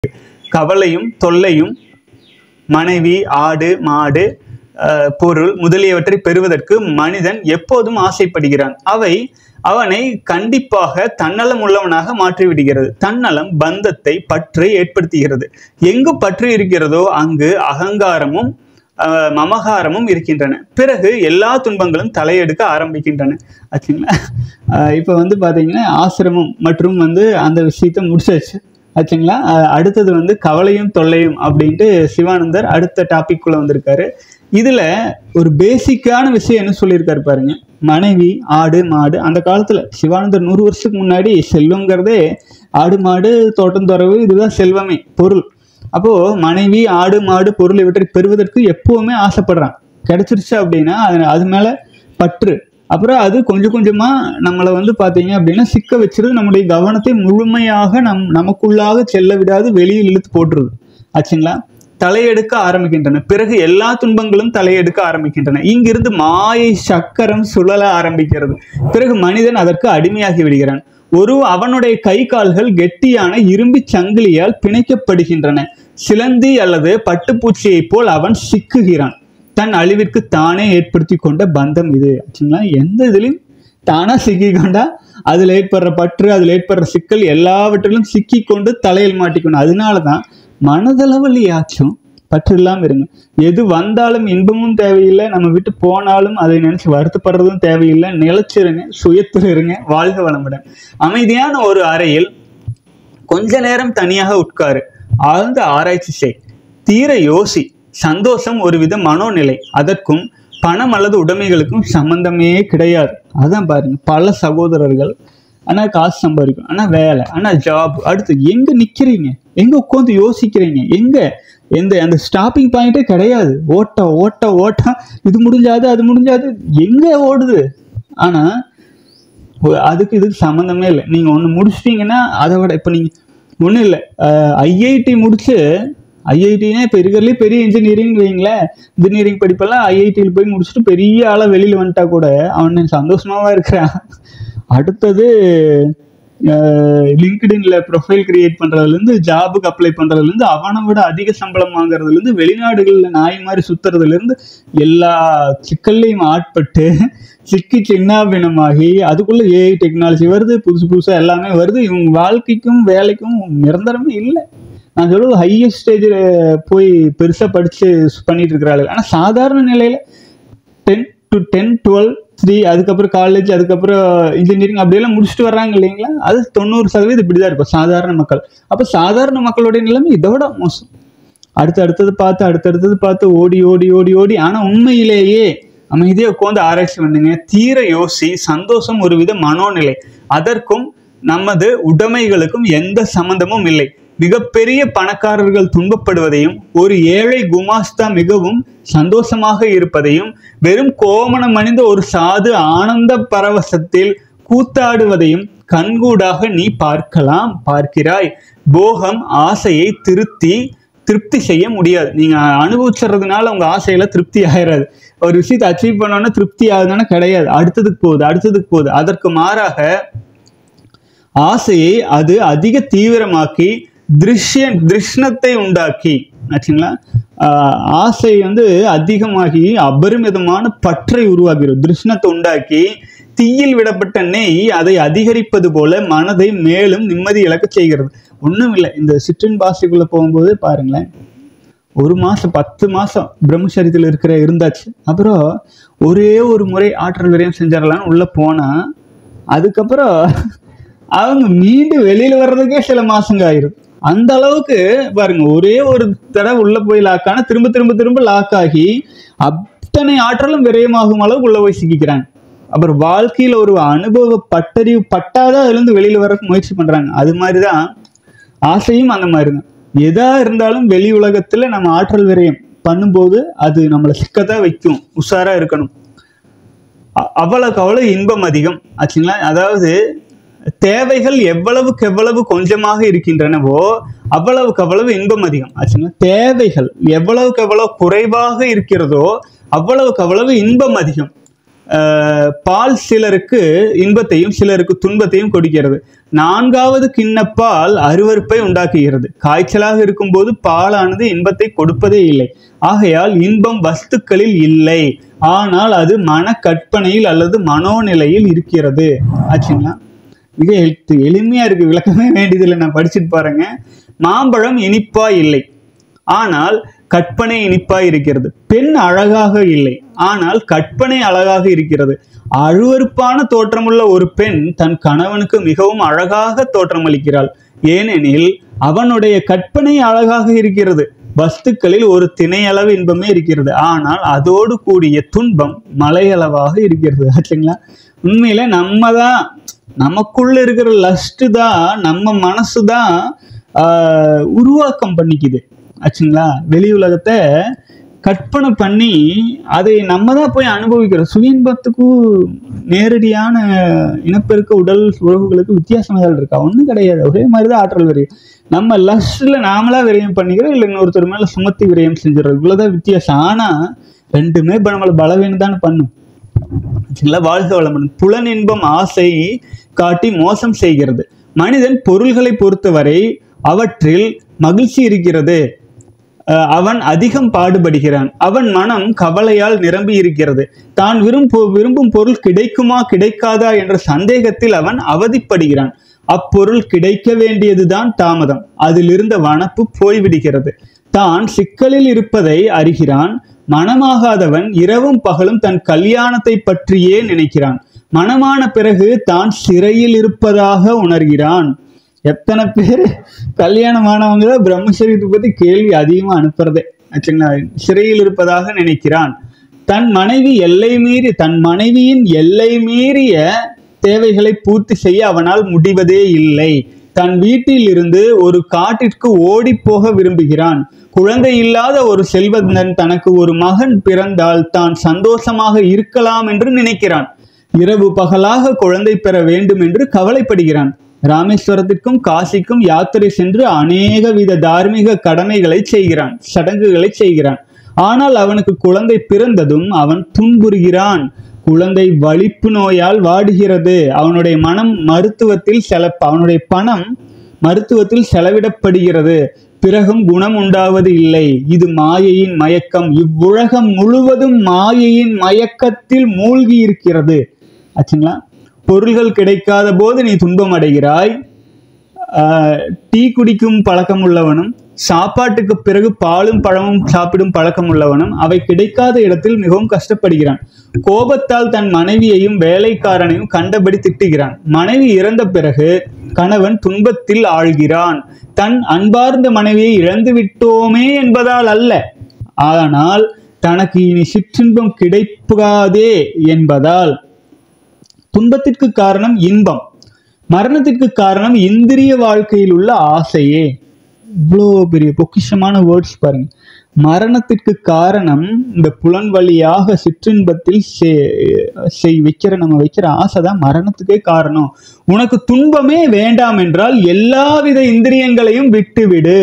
கவலையும் தொல்லையும் மனைவி ஆடு மாடு அஹ், பொருள் முதலியவற்றை பெறுவதற்கு மனிதன் எப்போதும் ஆசைப்படுகிறான் அவை அவனை கண்டிப்பாக தன்னலம் உள்ளவனாக மாற்றிவிடுகிறது தன்னலம் பந்தத்தை பற்றை ஏற்படுத்துகிறது எங்கு பற்று இருக்கிறதோ அங்கு அகங்காரமும் அஹ், மமகாரமும் இருக்கின்றன பிறகு எல்லா துன்பங்களும் தலையெடுக்க ஆரம்பிக்கின்றன ஆச்சுங்களா அஹ், இப்போ வந்து பார்த்தீங்கன்னா ஆசிரமம் மற்றும் வந்து அந்த விஷயத்தை முடிச்சாச்சு ஆச்சுங்களா அஹ், அடுத்தது வந்து கவலையும் தொல்லையும் அப்படின்ட்டு சிவானந்தர் அடுத்த டாபிக் குள்ள வந்திருக்காரு இதுல ஒரு பேசிக்கான விஷயம் என்ன சொல்லியிருக்காரு பாருங்க மனைவி ஆடு மாடு அந்த காலத்துல சிவானந்தர் நூறு வருஷத்துக்கு முன்னாடி செல்வங்கிறதே ஆடு மாடு தோட்டம் துறவு இதுதான் செல்வமே பொருள் அப்போ மனைவி ஆடு மாடு பொருள் இவற்றை பெறுவதற்கு எப்பவுமே ஆசைப்படுறான் கிடைச்சிருச்சு அப்படின்னா அது அது மேல பற்று அப்புறம் அது கொஞ்சம் கொஞ்சமா நம்மளை வந்து பாத்தீங்க அப்படின்னா சிக்க வச்சிருது நம்முடைய கவனத்தை முழுமையாக நம் நமக்குள்ளாக செல்ல விடாது வெளியில் இழுத்து போட்டுருது ஆச்சுங்களா தலையெடுக்க ஆரம்பிக்கின்றன பிறகு எல்லா துன்பங்களும் தலையெடுக்க ஆரம்பிக்கின்றன இங்கிருந்து மாயை சக்கரம் சுழல ஆரம்பிக்கிறது பிறகு மனிதன் அதற்கு அடிமையாகி விடுகிறான் ஒரு அவனுடைய கை கால்கள் கெட்டியான இரும்பு சங்கிலியால் பிணைக்கப்படுகின்றன சிலந்தி அல்லது பட்டுப்பூச்சியைப் போல் அவன் சிக்குகிறான் தன் அழிவிற்கு தானே ஏற்படுத்தி கொண்ட பந்தம் இது ஆச்சுங்களா எந்த இதுலையும் தானா சிக்கி கொண்டா அதில் ஏற்படுற பற்று அதில் ஏற்படுற சிக்கல் எல்லாவற்றிலும் சிக்கி கொண்டு தலையில் மாட்டிக்கணும் அதனால தான் மனதளவுலையாச்சும் பற்று இல்லாமல் இருங்க எது வந்தாலும் இன்பமும் தேவையில்லை நம்ம விட்டு போனாலும் அதை நினைச்சு வருத்தப்படுறதும் தேவையில்லை நிலைச்சிருங்க சுயத்தில் இருங்க வாழ்க வளமுடன் அமைதியான ஒரு அறையில் கொஞ்ச நேரம் தனியாக உட்காரு ஆழ்ந்த ஆராய்ச்சி செய் தீர யோசி சந்தோஷம் ஒருவித மனோநிலை அதற்கும் பணம் அல்லது உடைமைகளுக்கும் சம்பந்தமே கிடையாது அதான் பாருங்க பல சகோதரர்கள் ஆனா காசு சம்பாதிக்கும் ஆனா வேலை ஆனா ஜாப் அடுத்து எங்க நிக்கிறீங்க எங்க உட்காந்து யோசிக்கிறீங்க எங்க எந்த அந்த ஸ்டாப்பிங் பாயிண்டே கிடையாது ஓட்ட ஓட்ட ஓட்டம் இது முடிஞ்சாது அது முடிஞ்சாது எங்க ஓடுது ஆனா ஒ- அதுக்கு இதுக்கு சம்மந்தமே இல்லை நீங்கள் ஒன்று முடிச்சிட்டிங்கன்னா அதை விட இப்போ நீங்கள் ஒன்றும் இல்லை ஐஐடி முடிச்சு ஐஐடினா இப்போ இருக்கிறதுலே பெரிய இன்ஜினியரிங் வைங்களேன் இன்ஜினியரிங் படிப்பெல்லாம் ஐஐடியில் போய் முடிச்சுட்டு பெரிய ஆளாக வெளியில் வந்துட்டா கூட அவன் சந்தோஷமாவா இருக்கிறான் அடுத்தது லிங்க்டின்ல ப்ரொஃபைல் கிரியேட் பண்றதுலேருந்து ஜாபுக்கு அப்ளை பண்றதுலேருந்து அவனை விட அதிக சம்பளம் வாங்குறதுலேருந்து வெளிநாடுகளில் நாய் மாதிரி சுத்துறதுலேருந்து எல்லா சிக்கல்லையும் ஆட்பட்டு சிக்கி சின்னாபினமாகி அதுக்குள்ள ஏஐ டெக்னாலஜி வருது புதுசு புதுசா எல்லாமே வருது இவங்க வாழ்க்கைக்கும் வேலைக்கும் நிரந்தரமே இல்லை நான் சொல்றது ஹையஸ்ட் ஸ்டேஜில் போய் பெருசா படிச்சு பண்ணிட்டு இருக்கிறாள் ஆனா சாதாரண நிலையில ten to ten twelve three அதுக்கப்புறம் காலேஜ் அதுக்கப்புறம் இன்ஜினியரிங் அப்படியெல்லாம் முடிச்சுட்டு வர்றாங்க இல்லைங்களா அது தொண்ணூறு சதவீதம் இப்படி தான் இருக்கும் சாதாரண மக்கள் அப்போ சாதாரண மக்களுடைய நிலைமை இதோட மோசம் அடுத்து அடுத்தது பார்த்து அடுத்தடுத்தது பார்த்து ஓடி ஓடி ஓடி ஓடி ஆனால் உண்மையிலேயே அமைதியாக உட்காந்து ஆராய்ச்சி பண்ணுங்க தீர யோசி சந்தோஷம் ஒரு வித மனோநிலை அதற்கும் நமது உடைமைகளுக்கும் எந்த சம்பந்தமும் இல்லை மிகப்பெரிய பணக்காரர்கள் துன்பப்படுவதையும் ஒரு ஏழை குமாஸ்தா மிகவும் சந்தோஷமாக இருப்பதையும் வெறும் கோமணம் அணிந்த ஒரு சாது ஆனந்த பரவசத்தில் கூத்தாடுவதையும் கண்கூடாக நீ பார்க்கலாம் பார்க்கிறாய் போகம் ஆசையை திருத்தி திருப்தி செய்ய முடியாது நீங்க அனுபவிச்சுறதுனால உங்க ஆசையில திருப்தி ஆயிடாது ஒரு விஷயத்தை அச்சீவ் பண்ணோன்னா திருப்தி ஆகுதுன்னா கிடையாது அடுத்ததுக்கு போகுது அடுத்ததுக்கு போகுது அதற்கு மாறாக ஆசையை அது அதிக தீவிரமாக்கி திருஷ்ய திருஷ்ணத்தை உண்டாக்கி ஆச்சுங்களா ஆஹ் ஆசை வந்து அதிகமாகி அபரிமிதமான பற்றை உருவாகிறது திருஷ்ணத்தை உண்டாக்கி தீயில் விடப்பட்ட நெய் அதை அதிகரிப்பது போல மனதை மேலும் நிம்மதி இழக்க செய்கிறது ஒண்ணும் இல்லை இந்த சிற்றின் பாஷைக்குள்ள போகும்போது பாருங்களேன் ஒரு மாசம் பத்து மாசம் பிரம்மச்சரியத்தில் இருக்கிற இருந்தாச்சு அப்புறம் ஒரே ஒரு முறை ஆற்றல் விரயம் செஞ்சிடலான்னு உள்ள போனா அதுக்கப்புறம் அவங்க மீண்டும் வெளியில வர்றதுக்கே சில மாசங்க ஆயிரும் அந்த அளவுக்கு பாருங்க ஒரே ஒரு தடவை உள்ள போய் லாக் ஆனா திரும்ப திரும்ப திரும்ப லாக் ஆகி அத்தனை ஆற்றலும் விரயமாகும் அளவுக்கு உள்ள போய் சிக்கிக்கிறாங்க அப்புறம் வாழ்க்கையில ஒரு அனுபவ பட்டறிவு பட்டாதான் அதுல இருந்து வெளியில வர முயற்சி பண்றாங்க அது மாதிரிதான் ஆசையும் அந்த மாதிரி தான் எதா இருந்தாலும் வெளி உலகத்துல நம்ம ஆற்றல் விரயம் பண்ணும்போது அது நம்மளை சிக்கத்தான் வைக்கும் உஷாரா இருக்கணும் அ- அவ்வளவுக்கு அவ்வளவு இன்பம் அதிகம் ஆச்சுங்களா அதாவது தேவைகள் எவ்வளவுக்கு எவ்வளவு கொஞ்சமாக இருக்கின்றனவோ அவ்வளவுக்கு அவ்வளவு இன்பம் அதிகம் ஆச்சுங்களா தேவைகள் எவ்வளவுக்கு எவ்வளவு குறைவாக இருக்கிறதோ அவ்வளவுக்கு அவ்வளவு இன்பம் அதிகம் அஹ், பால் சிலருக்கு இன்பத்தையும் சிலருக்கு துன்பத்தையும் கொடுக்கிறது நான்காவது கிண்ணப்பால் அருவருப்பை உண்டாக்குகிறது காய்ச்சலாக இருக்கும்போது பாலானது இன்பத்தை கொடுப்பதே இல்லை ஆகையால் இன்பம் வஸ்துக்களில் இல்லை ஆனால் அது மன கற்பனையில் அல்லது மனோநிலையில் இருக்கிறது ஆச்சுங்களா மிக எழுத்து எளிமையா இருக்கு விளக்கமே வேண்டியதில்லை நான் படிச்சுட்டு பாருங்க மாம்பழம் இனிப்பா இல்லை ஆனால் கற்பனை இனிப்பாய் இருக்கிறது பெண் அழகாக இல்லை ஆனால் கற்பனை அழகாக இருக்கிறது அருவருப்பான தோற்றமுள்ள ஒரு பெண் தன் கணவனுக்கு மிகவும் அழகாக தோற்றமளிக்கிறாள் ஏனெனில் அவனுடைய கற்பனை அழகாக இருக்கிறது வஸ்துக்களில் ஒரு திணையளவு இன்பமே இருக்கிறது ஆனால் அதோடு கூடிய துன்பம் மலையளவாக இருக்கிறது ஆச்சுங்களா உண்மையில நம்ம தான் நமக்குள்ள இருக்கிற லஸ்ட் தான் நம்ம மனசு தான் ஆஹ், உருவாக்கம் பண்ணிக்குது ஆச்சுங்களா வெளி உலகத்தை கற்பனை பண்ணி அதை நம்ம தான் போய் அனுபவிக்கிறோம் சுய இன்பத்துக்கும் நேரடியான இனப்பெருக்க உடல் உறவுகளுக்கு வித்தியாசம் ஏதாவது இருக்கா ஒன்றும் கிடையாது ஒரே மாதிரி தான் ஆற்றல் விரயம் நம்ம லஸ்ட்ல நாமளா விரயம் பண்ணிக்கிறோம் இல்லை இன்னொருத்தர் மேல சுமத்தி விரயம் செஞ்சிடறோம் இவ்வளவுதான் வித்தியாசம் ஆனா ரெண்டுமே இப்போ நம்மளை பலவீனம் தானே பண்ணும் ஆச்சுங்களா வாழ்க வளமுடன் புலனின்பம் ஆசை காட்டி மோசம் செய்கிறது மனிதன் பொருள்களை பொறுத்தவரை அவற்றில் மகிழ்ச்சி இருக்கிறது அஹ் அவன் அதிகம் பாடுபடுகிறான் அவன் மனம் கவலையால் நிரம்பி இருக்கிறது தான் விரும்பு விரும்பும் பொருள் கிடைக்குமா கிடைக்காதா என்ற சந்தேகத்தில் அவன் அவதிப்படுகிறான் அப்பொருள் கிடைக்க வேண்டியதுதான் தாமதம் அதிலிருந்த வனப்பு போய்விடுகிறது தான் சிக்கலில் இருப்பதை அறிகிறான் மனமாகாதவன் இரவும் பகலும் தன் கல்யாணத்தை பற்றியே நினைக்கிறான் மனமான பிறகு தான் சிறையில் இருப்பதாக உணர்கிறான் எத்தனை பேர் கல்யாணமானவங்க தான் பிரம்மச்சரியத்தை பத்தி கேள்வி அதிகமா அனுப்புறதே ஆச்சுங்களா சிறையில் இருப்பதாக நினைக்கிறான் தன் மனைவி எல்லை மீறி தன் மனைவியின் எல்லை மீறிய தேவைகளை பூர்த்தி செய்ய அவனால் முடிவதே இல்லை தன் வீட்டில் இருந்து ஒரு காட்டிற்கு ஓடி போக விரும்புகிறான் குழந்தை இல்லாத ஒரு செல்வந்தன் தனக்கு ஒரு மகன் பிறந்தால் தான் சந்தோஷமாக இருக்கலாம் என்று நினைக்கிறான் இரவு பகலாக குழந்தை பெற வேண்டும் என்று கவலைப்படுகிறான் ராமேஸ்வரத்திற்கும் காசிக்கும் யாத்திரை சென்று அநேக வித தார்மீக கடமைகளை செய்கிறான் சடங்குகளை செய்கிறான் ஆனால் அவனுக்கு குழந்தை பிறந்ததும் அவன் துன்புறுகிறான் குழந்தை வலிப்பு நோயால் வாடுகிறது அவனுடைய மனம் மருத்துவத்தில் செல அவனுடைய பணம் மருத்துவத்தில் செலவிடப்படுகிறது பிறகும் குணம் உண்டாவது இல்லை இது மாயையின் மயக்கம் இவ்வுலகம் முழுவதும் மாயையின் மயக்கத்தில் மூழ்கி இருக்கிறது ஆச்சுங்களா பொருள்கள் கிடைக்காத போது நீ துன்பம் அடைகிறாய் ஆஹ், டீ குடிக்கும் பழக்கம் உள்ளவனும் சாப்பாட்டுக்கு பிறகு பாலும் பழமும் சாப்பிடும் பழக்கம் உள்ளவனும் அவை கிடைக்காத இடத்தில் மிகவும் கஷ்டப்படுகிறான் கோபத்தால் தன் மனைவியையும் வேலைக்காரனையும் கண்டபடி திட்டுகிறான் மனைவி இறந்த பிறகு கணவன் துன்பத்தில் ஆழ்கிறான் தன் அன்பார்ந்த மனைவியை இழந்து விட்டோமே என்பதால் அல்ல ஆனால் தனக்கு இனி சிற்றின்பம் கிடைக்காதே என்பதால் துன்பத்திற்கு காரணம் இன்பம் மரணத்திற்கு காரணம் இந்திரிய வாழ்க்கையில் உள்ள ஆசையே இவ்வளோ பெரிய பொக்கிஷமான வேர்ட்ஸ் பாருங்க மரணத்திற்கு காரணம் இந்த புலன் வழியாக சிற்றின்பத்தில் செ- செய் வைக்கிற நம்ம வைக்கிற ஆசை தான் மரணத்துக்கே காரணம் உனக்கு துன்பமே வேண்டாம் என்றால் எல்லாவித இந்திரியங்களையும் விட்டுவிடு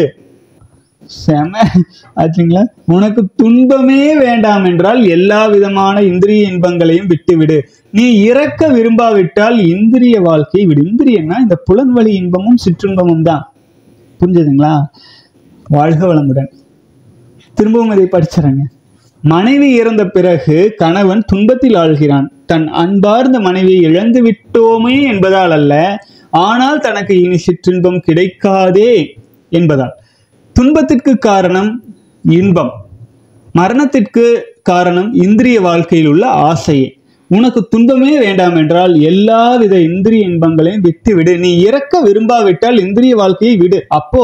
செம ஆச்சுங்களா உனக்கு துன்பமே வேண்டாம் என்றால் எல்லா விதமான இந்திரிய இன்பங்களையும் விட்டுவிடு நீ இறக்க விரும்பாவிட்டால் இந்திரிய வாழ்க்கையை விடு இந்திரியம்னா இந்த புலன்வழி இன்பமும் சிற்றின்பமும் தான் புரிஞ்சுதுங்களா வாழ்க வளமுடன் திரும்பவும் இதை படிச்சிடறேங்க மனைவி இறந்த பிறகு கணவன் துன்பத்தில் ஆழ்கிறான் தன் அன்பார்ந்த மனைவியை இழந்து விட்டோமே என்பதால் அல்ல ஆனால் தனக்கு இனி சிற்றின்பம் கிடைக்காதே என்பதால் துன்பத்திற்கு காரணம் இன்பம் மரணத்திற்கு காரணம் இந்திரிய வாழ்க்கையில் உள்ள ஆசையே உனக்கு துன்பமே வேண்டாம் என்றால் எல்லாவித இந்திரிய இன்பங்களையும் விட்டு விடு நீ இறக்க விரும்பாவிட்டால் இந்திரிய வாழ்க்கையை விடு அப்போ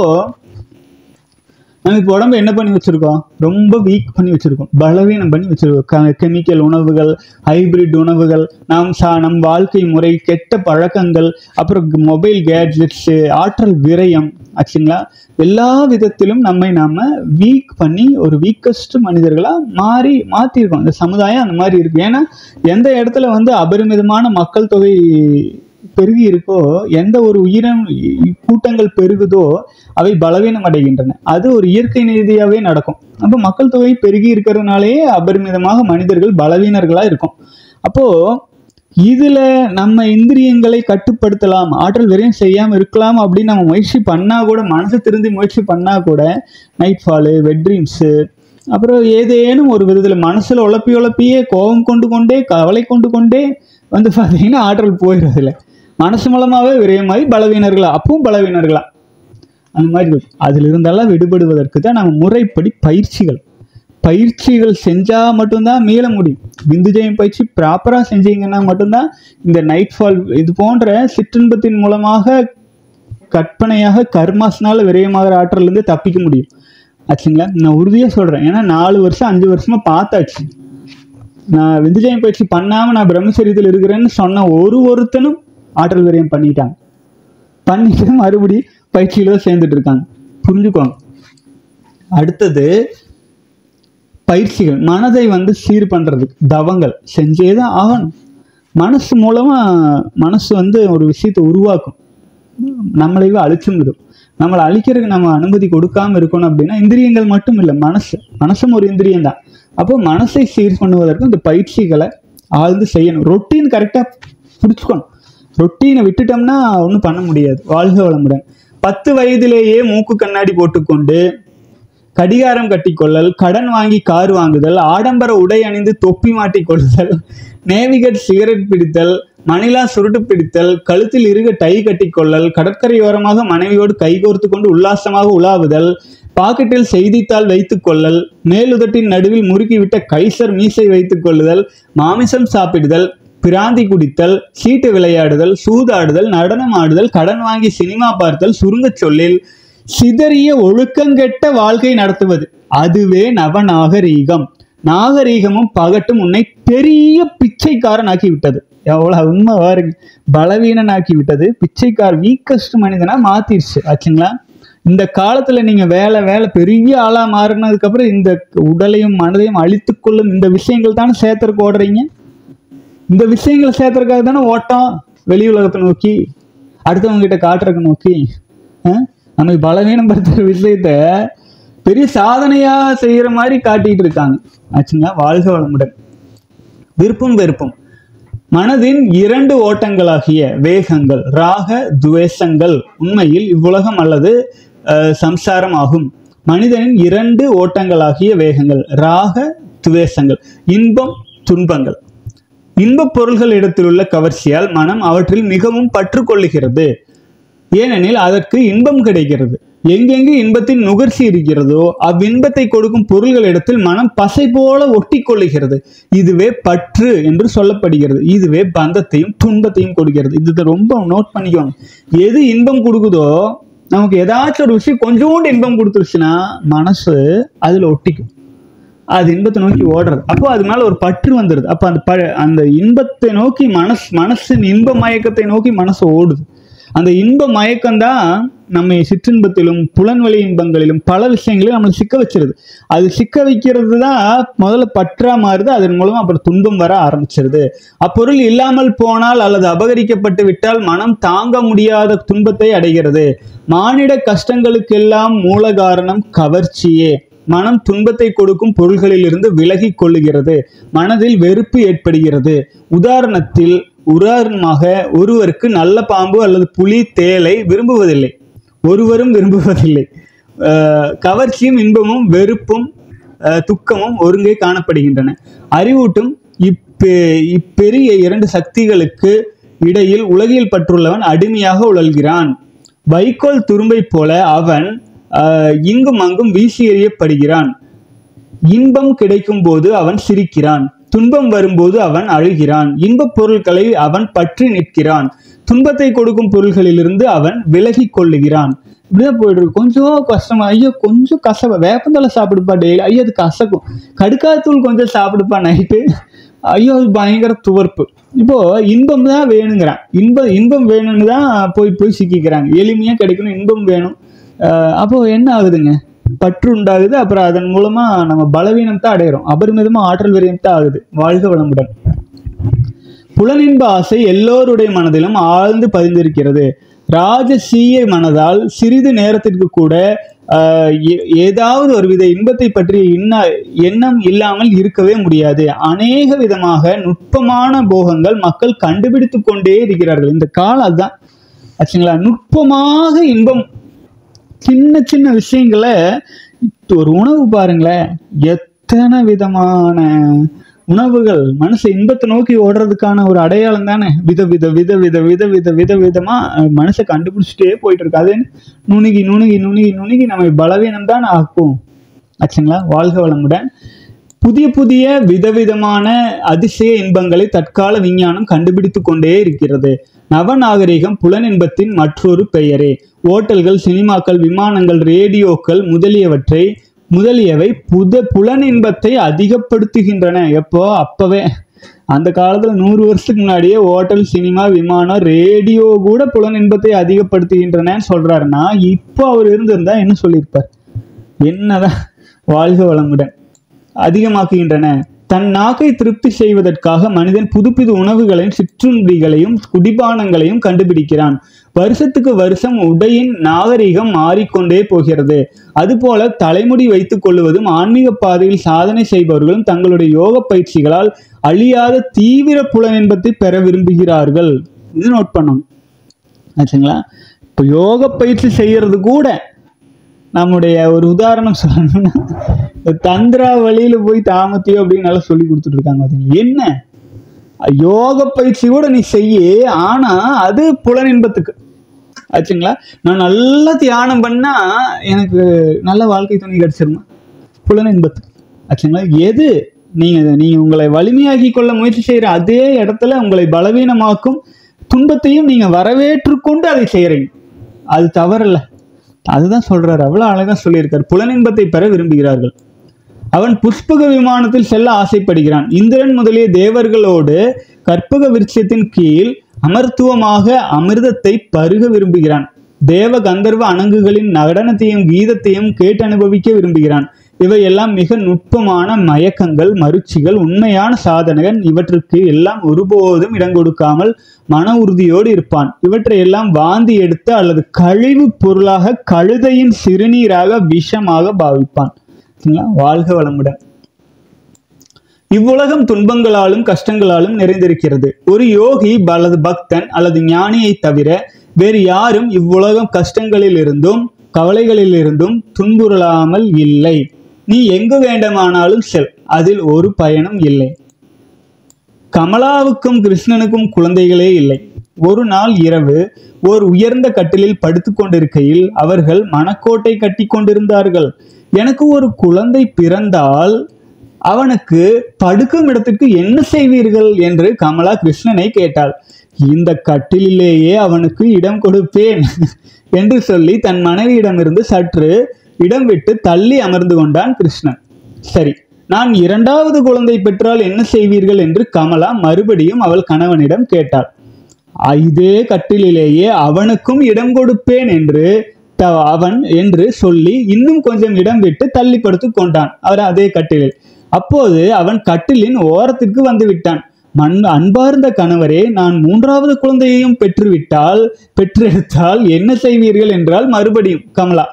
நம்ம இப்போ உடம்பு என்ன பண்ணி வச்சிருக்கோம் ரொம்ப வீக் பண்ணி வச்சிருக்கோம் பலவீனம் பண்ணி வச்சிருக்கோம் கெமிக்கல் உணவுகள் ஹைபிரிட் உணவுகள் நாம் சா நம் வாழ்க்கை முறை கெட்ட பழக்கங்கள் அப்புறம் மொபைல் கேட்ஜெட்ஸு ஆற்றல் விரயம் ஆச்சுங்களா எல்லா விதத்திலும் நம்மை நாம வீக் பண்ணி ஒரு வீக்கஸ்ட் மனிதர்களா மாறி மாத்திருக்கோம் இந்த சமுதாயம் அந்த மாதிரி இருக்கு ஏன்னா எந்த இடத்துல வந்து அபரிமிதமான மக்கள் தொகை பெருகி இருக்கோ எந்த ஒரு உயிரினம் கூட்டங்கள் பெருகுதோ அவை பலவீனம் அடைகின்றன அது ஒரு இயற்கை ரீதியாகவே நடக்கும் அப்போ மக்கள் தொகை பெருகி இருக்கிறதுனாலேயே அபரிமிதமாக மனிதர்கள் பலவீனர்களாக இருக்கும் அப்போ இதுல நம்ம இந்திரியங்களை கட்டுப்படுத்தலாம் ஆற்றல் விரையும் செய்யாம இருக்கலாம் அப்படின்னு நம்ம முயற்சி பண்ணா கூட மனசு திருந்தி முயற்சி பண்ணா கூட நைட் ஃபாலு வெட் ட்ரீம்ஸு அப்புறம் ஏதேனும் ஒரு விதத்துல மனசுல உழப்பி உழப்பியே கோபம் கொண்டு கொண்டே கவலை கொண்டு கொண்டே வந்து பார்த்தீங்கன்னா ஆற்றல் போயிடுறது இல்லை மனசு மூலமாவே விரயமாகி பலவீனர்களா அப்பவும் பலவீனர்களா அந்த மாதிரி இருக்கும் அதில் இருந்தெல்லாம் விடுபடுவதற்கு தான் நம்ம முறைப்படி பயிற்சிகள் பயிற்சிகள் செஞ்சால் மட்டும்தான் மீள முடியும் விந்துஜயம் பயிற்சி ப்ராப்பராக செஞ்சீங்கன்னா மட்டும்தான் இந்த நைட் ஃபால் இது போன்ற சிற்றின்பத்தின் மூலமாக கற்பனையாக கர்மாஸ்னால விரயமாகிற ஆற்றல்லேருந்து தப்பிக்க முடியும் ஆச்சுங்களா நான் உறுதியாக சொல்கிறேன் ஏன்னா நாலு வருஷம் அஞ்சு வருஷமா பார்த்தாச்சு நான் விந்துஜயம் பயிற்சி பண்ணாமல் நான் பிரம்மச்சரியத்தில் இருக்கிறேன்னு சொன்ன ஒரு ஒருத்தனும் ஆற்றல் விரயம் பண்ணிட்டாங்க பண்ணிட்டு மறுபடி பயிற்சியில சேர்ந்துட்டு இருக்காங்க புரிஞ்சுக்கோங்க அடுத்தது பயிற்சிகள் மனதை வந்து சீர் பண்றதுக்கு தவங்கள் செஞ்சே தான் ஆகணும் மனசு மூலமா மனசு வந்து ஒரு விஷயத்தை உருவாக்கும் நம்மளைவே அழிச்சும் விடும் நம்மளை அழிக்கிறதுக்கு நம்ம அனுமதி கொடுக்காம இருக்கணும் அப்படின்னா இந்திரியங்கள் மட்டும் இல்லை மனசு மனசும் ஒரு இந்திரியம் தான் அப்போ மனசை சீர் பண்ணுவதற்கு இந்த பயிற்சிகளை ஆழ்ந்து செய்யணும் ரொட்டீன் கரெக்டாக பிடிச்சுக்கணும் ரொட்டீனை விட்டுட்டோம்னா ஒன்றும் பண்ண முடியாது வாழ்க வளமுடன் பத்து வயதிலேயே மூக்கு கண்ணாடி போட்டுக்கொண்டு கடிகாரம் கட்டிக்கொள்ளல் கடன் வாங்கி கார் வாங்குதல் ஆடம்பர உடை அணிந்து தொப்பி மாட்டிக் கொள்ளுதல் நேவிகட் சிகரெட் பிடித்தல் மணிலா சுருட்டு பிடித்தல் கழுத்தில் இருக டை கட்டிக்கொள்ளல் கடற்கரையோரமாக மனைவியோடு கைகோர்த்து கொண்டு உல்லாசமாக உலாவுதல் பாக்கெட்டில் செய்தித்தாள் வைத்துக் கொள்ளல் மேலுதட்டின் நடுவில் முறுக்கிவிட்ட கைசர் மீசை வைத்துக் கொள்ளுதல் மாமிசம் சாப்பிடுதல் பிராந்தி குடித்தல் சீட்டு விளையாடுதல் சூதாடுதல் நடனம் ஆடுதல் கடன் வாங்கி சினிமா பார்த்தல் சுருங்கச் சொல்லில் சிதறிய ஒழுக்கங்கெட்ட வாழ்க்கை நடத்துவது அதுவே நவநாகரீகம் நாகரீகமும் பகட்டும் உன்னை பெரிய பிச்சைக்காரனாக்கி விட்டது எவ்வளவு உண்மை பாருங்க பலவீனனாக்கி விட்டது பிச்சைக்கார் வீக்கஸ்ட் மனிதனா மாத்திருச்சு ஆச்சுங்களா இந்த காலத்துல நீங்க வேலை வேலை பெரிய ஆளா மாறினதுக்கு அப்புறம் இந்த உடலையும் மனதையும் அழித்துக் கொள்ளும் இந்த விஷயங்கள் தானே சேர்த்தருக்கு ஓடுறீங்க இந்த விஷயங்களை சேர்த்துறதுக்காக தானே ஓட்டம் வெளி உலகத்தை நோக்கி அடுத்தவங்க கிட்ட காட்டுறதுக்கு நோக்கி ஆ? நம்மை பலவீனப்படுத்துற விஷயத்த பெரிய சாதனையா செய்யற மாதிரி காட்டிட்டு இருக்காங்க ஆச்சுங்களா வாழ்க வளமுடன் விருப்பம் வெறுப்பும் மனதின் இரண்டு ஓட்டங்களாகிய வேகங்கள் ராக துவேஷங்கள் உண்மையில் இவ்வுலகம் அல்லது அஹ், சம்சாரம் ஆகும் மனிதனின் இரண்டு ஓட்டங்களாகிய வேகங்கள் ராக துவேஷங்கள் இன்பம் துன்பங்கள் இன்பப் பொருள்கள் இடத்திலுள்ள கவர்ச்சியால் மனம் அவற்றில் மிகவும் பற்று கொள்ளுகிறது ஏனெனில் அதற்கு இன்பம் கிடைக்கிறது எங்கெங்கு இன்பத்தின் நுகர்ச்சி இருக்கிறதோ அவ்வின்பத்தை கொடுக்கும் பொருள்களிடத்தில் மனம் பசை போல ஒட்டி கொள்ளுகிறது இதுவே பற்று என்று சொல்லப்படுகிறது இதுவே பந்தத்தையும் துன்பத்தையும் கொடுக்கிறது இது ரொம்ப நோட் பண்ணிக்கோங்க எது இன்பம் கொடுக்குதோ நமக்கு ஏதாச்சும் ஒரு விஷயம் கொஞ்சோண்டு இன்பம் கொடுத்துருச்சுன்னா மனசு அதுல ஒட்டிக்கும் அது இன்பத்தை நோக்கி ஓடுறது அப்போ அது மேல ஒரு பற்று வந்துடுது அப்போ அந்த ப அந்த இன்பத்தை நோக்கி மனசு மனசின் இன்ப மயக்கத்தை நோக்கி மனசு ஓடுது அந்த இன்ப மயக்கம் தான் நம்மை சிற்றின்பத்திலும் புலன்வழி இன்பங்களிலும் பல விஷயங்களையும் நம்மளை சிக்க வச்சிருது அது சிக்க வைக்கிறது தான் முதல்ல பற்றா மாறுது அதன் மூலம் அப்புறம் துன்பம் வர ஆரம்பிச்சிருது அப்பொருள் இல்லாமல் போனால் அல்லது அபகரிக்கப்பட்டு விட்டால் மனம் தாங்க முடியாத துன்பத்தை அடைகிறது மானிட கஷ்டங்களுக்கெல்லாம் மூல காரணம் கவர்ச்சியே மனம் துன்பத்தை கொடுக்கும் பொருள்களிலிருந்து விலகிக் கொள்ளுகிறது மனதில் வெறுப்பு ஏற்படுகிறது உதாரணத்தில் உதாரணமாக ஒருவருக்கு நல்ல பாம்பு அல்லது புலி தேலை விரும்புவதில்லை ஒருவரும் விரும்புவதில்லை அஹ் கவர்ச்சியும் இன்பமும் வெறுப்பும் அஹ் துக்கமும் ஒருங்கே காணப்படுகின்றன அறிவூட்டும் இப்பெ இப்பெரிய இரண்டு சக்திகளுக்கு இடையில் உலகில் பற்றுள்ளவன் அடிமையாக உழல்கிறான் வைக்கோல் துரும்பை போல அவன் ஆஹ், இங்கும் அங்கும் வீசி எறியப்படுகிறான் இன்பம் கிடைக்கும் போது அவன் சிரிக்கிறான் துன்பம் வரும்போது அவன் அழுகிறான் இன்பப் பொருட்களை அவன் பற்றி நிற்கிறான் துன்பத்தை கொடுக்கும் பொருள்களிலிருந்து அவன் விலகிக் கொள்ளுகிறான் இப்படிதான் போயிட்டு இருக்கு கொஞ்சம் கஷ்டமா ஐயோ கொஞ்சம் கசப்பா வேப்பந்தலை சாப்பிடுப்பா டெய்லி ஐயோ அது கசக்கும் கடுக்காத்தூள் கொஞ்சம் சாப்பிடுப்பா நைட்டு ஐயோ அது பயங்கர துவர்ப்பு இப்போ இன்பம் தான் வேணுங்கிறான் இன்பம் இன்பம் வேணும்னு தான் போய் போய் சிக்கிக்கிறாங்க எளிமையா கிடைக்கணும் இன்பம் வேணும் ஆஹ் அப்போ என்ன ஆகுதுங்க பற்று உண்டாகுது அப்புறம் அதன் மூலமா நம்ம பலவீனம் தான் அடையிறோம் அபரிமிதமா ஆற்றல் விரயம் தான் ஆகுது வாழ்க வளமுடன் புலனின்ப ஆசை எல்லோருடைய மனதிலும் ஆழ்ந்து பதிந்திருக்கிறது ராஜசீய மனதால் சிறிது நேரத்திற்கு கூட ஆஹ் ஏ- ஏதாவது ஒரு வித இன்பத்தை பற்றி இன்ன எண்ணம் இல்லாமல் இருக்கவே முடியாது அநேக விதமாக நுட்பமான போகங்கள் மக்கள் கண்டுபிடித்து கொண்டே இருக்கிறார்கள் இந்த காலம் அதுதான் ஆச்சுங்களா நுட்பமாக இன்பம் சின்ன சின்ன விஷயங்களை இப்ப ஒரு உணவு பாருங்களேன் எத்தனை விதமான உணவுகள் மனச இன்பத்தை நோக்கி ஓடுறதுக்கான ஒரு அடையாளம் தானே வித வித வித வித வித வித வித விதமா அஹ், மனசை கண்டுபிடிச்சிட்டே போயிட்டு இருக்கு அது என்ன? நுணுகி நுணுகி நுணுகி நுணுகி நம்ம பலவீனம் தான் ஆக்கும் ஆச்சுங்களா வாழ்க வளமுடன் புதிய புதிய விதவிதமான அதிசய இன்பங்களை தற்கால விஞ்ஞானம் கண்டுபிடித்து கொண்டே இருக்கிறது நவநாகரிகம் புலனின்பத்தின் மற்றொரு பெயரே ஓட்டல்கள் சினிமாக்கள் விமானங்கள் ரேடியோக்கள் முதலியவற்றை முதலியவை புத புலனின்பத்தை அதிகப்படுத்துகின்றன எப்போ அப்பவே அந்த காலத்துல நூறு வருஷத்துக்கு முன்னாடியே ஓட்டல் சினிமா விமானம் ரேடியோ கூட புலனின்பத்தை அதிகப்படுத்துகின்றனன்னு சொல்றாருன்னா இப்போ அவர் இருந்திருந்தா என்ன சொல்லியிருப்பார் என்னதான் வாழ்க வளமுடன் அதிகமாக்குகின்றன தன் நாக்கை திருப்தி செய்வதற்காக மனிதன் புது புது உணவுகளையும் சிற்றுண்டிகளையும் குடிபானங்களையும் கண்டுபிடிக்கிறான் வருஷத்துக்கு வருஷம் உடையின் நாகரிகம் மாறிக்கொண்டே போகிறது அதுபோல தலைமுடி வைத்துக் கொள்வதும் ஆன்மீக பாதையில் சாதனை செய்பவர்களும் தங்களுடைய யோக பயிற்சிகளால் அழியாத தீவிர புலனின்பத்தை பெற விரும்புகிறார்கள் இது நோட் பண்ணணும் ஆச்சுங்களா இப்போ யோக பயிற்சி செய்யறது கூட நம்முடைய ஒரு உதாரணம் சொல்லணும்னா இந்த தந்திரா வழியில போய் தாமத்தியோ அப்படின்னு நல்லா சொல்லி கொடுத்துட்டு இருக்காங்க பார்த்தீங்களா என்ன யோக பயிற்சி கூட நீ செய்ய ஆனா அது புலனின்பத்துக்கு ஆச்சுங்களா நான் நல்லா தியானம் பண்ணா எனக்கு நல்ல வாழ்க்கை துணை கிடைச்சிருமா புலனின்பத்துக்கு ஆச்சுங்களா எது நீங்க நீங்க உங்களை வலிமையாக்கி கொள்ள முயற்சி செய்யற அதே இடத்துல உங்களை பலவீனமாக்கும் துன்பத்தையும் நீங்க வரவேற்று கொண்டு அதை செய்யறீங்க அது தவறல்ல அதுதான் சொல்றாரு அவ்வளவு அழகா சொல்லியிருக்காரு புலனின்பத்தை பெற விரும்புகிறார்கள் அவன் புஷ்பக விமானத்தில் செல்ல ஆசைப்படுகிறான் இந்திரன் முதலிய தேவர்களோடு கற்பக விருட்சத்தின் கீழ் அமர்த்துவமாக அமிர்தத்தை பருக விரும்புகிறான் தேவ கந்தர்வ அணங்குகளின் நடனத்தையும் கீதத்தையும் கேட்டு அனுபவிக்க விரும்புகிறான் இவையெல்லாம் மிக நுட்பமான மயக்கங்கள் மருட்சிகள் உண்மையான சாதனகன் இவற்றுக்கு எல்லாம் ஒருபோதும் இடம் கொடுக்காமல் மன உறுதியோடு இருப்பான் இவற்றை எல்லாம் வாந்தி எடுத்து அல்லது கழிவு பொருளாக கழுதையின் சிறுநீராக விஷமாக பாவிப்பான் சரிங்களா? வாழ்க வளமுடன் இவ்வுலகம் துன்பங்களாலும் கஷ்டங்களாலும் நிறைந்திருக்கிறது ஒரு யோகி அல்லது பக்தன் அல்லது ஞானியை தவிர வேறு யாரும் இவ்வுலகம் கஷ்டங்களில் இருந்தும் கவலைகளில் இருந்தும் துன்புறலாமல் இல்லை நீ எங்கு வேண்டுமானாலும் செல் அதில் ஒரு பயனும் இல்லை கமலாவுக்கும் கிருஷ்ணனுக்கும் குழந்தைகளே இல்லை ஒரு நாள் இரவு ஓர் உயர்ந்த கட்டிலில் படுத்துக் கொண்டிருக்கையில் அவர்கள் மனக்கோட்டை கட்டி கொண்டிருந்தார்கள் எனக்கு ஒரு குழந்தை பிறந்தால் அவனுக்கு படுக்கும் இடத்திற்கு என்ன செய்வீர்கள் என்று கமலா கிருஷ்ணனை கேட்டாள் இந்த கட்டிலேயே அவனுக்கு இடம் கொடுப்பேன் என்று சொல்லி தன் மனைவியிடமிருந்து சற்று இடம் விட்டு தள்ளி அமர்ந்து கொண்டான் கிருஷ்ணன் சரி நான் இரண்டாவது குழந்தை பெற்றால் என்ன செய்வீர்கள் என்று கமலா மறுபடியும் அவள் கணவனிடம் கேட்டாள் "அ- இதே கட்டிலேயே அவனுக்கும் இடம் கொடுப்பேன் என்று த- அவன் என்று சொல்லி இன்னும் கொஞ்சம் இடம் விட்டு தள்ளி படுத்துக் கொண்டான் அவர் அதே கட்டிலில் அப்போது அவன் கட்டிலின் ஓரத்திற்கு வந்து விட்டான் மண் அன்பார்ந்த கணவரே நான் மூன்றாவது குழந்தையையும் பெற்றுவிட்டால் பெற்றெடுத்தால் என்ன செய்வீர்கள் என்றால் மறுபடியும் கமலா